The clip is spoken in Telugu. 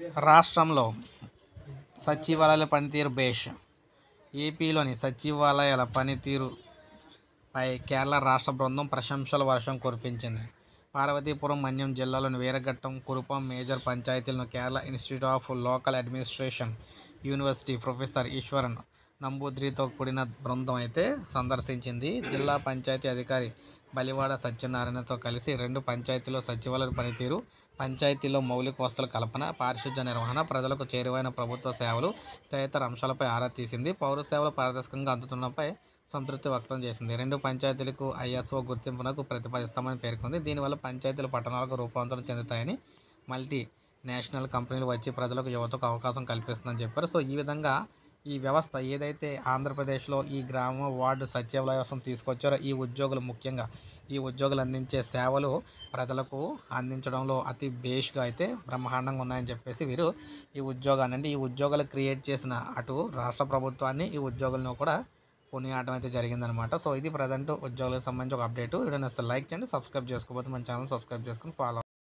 రాష్ట్రంలో సచివాలయాల పనితీరు బేష్ ఏపీలోని సచివాలయాల పనితీరుపై కేరళ రాష్ట్ర బృందం ప్రశంసల వర్షం కురిపించింది పార్వతీపురం మన్యం జిల్లాలోని వీరఘట్టం కురుపం మేజర్ పంచాయతీలను Kerala institute of local administration university professor Eashwaran నంబూద్రితో కూడిన బృందం అయితే సందర్శించింది జిల్లా పంచాయతీ అధికారి బలివాడ సత్యనారాయణతో కలిసి రెండు పంచాయతీలో సచివాలయ పనితీరు పంచాయతీలో మౌలిక వసతుల కల్పన పారిశుధ్య నిర్వహణ ప్రజలకు చేరువైన ప్రభుత్వ సేవలు తదితర అంశాలపై ఆరా తీసింది పౌర సేవలు పారదర్శకంగా అందుతున్నపై సంతృప్తి వ్యక్తం చేసింది రెండు పంచాయతీలకు ఐఎస్ఓ గుర్తింపునకు ప్రతిపాదిస్తామని పేర్కొంది దీనివల్ల పంచాయతీలు పట్టణాలకు రూపాంతరం చెందుతాయని మల్టీ నేషనల్ కంపెనీలు వచ్చి ప్రజలకు యువతకు అవకాశం కల్పిస్తుందని చెప్పారు సో ఈ విధంగా ఈ వ్యవస్థ ఏదైతే ఆంధ్రప్రదేశ్లో ఈ గ్రామ వార్డు సచివాలయ వ్యవస్థను తీసుకొచ్చారో ఈ ఉద్యోగులు ముఖ్యంగా ఈ ఉద్యోగులు అందించే సేవలు ప్రజలకు అందించడంలో అతి బేష్గా అయితే బ్రహ్మాండంగా ఉన్నాయని చెప్పేసి వీరు ఈ ఉద్యోగాన్ని అంటే ఈ ఉద్యోగాలు క్రియేట్ చేసిన అటు రాష్ట్ర ప్రభుత్వాన్ని ఈ ఉద్యోగులను కూడా కొనియాడడం అయితే జరిగిందనమాట సో ఇది ప్రజెంట్ ఉద్యోగులకు సంబంధించి ఒక అప్డేట్ వీడియో నచ్చితే లైక్ చేయండి సబ్స్క్రైబ్ చేసుకోకపోతే మన ఛానల్ సబ్స్క్రైబ్ చేసుకుని ఫాలో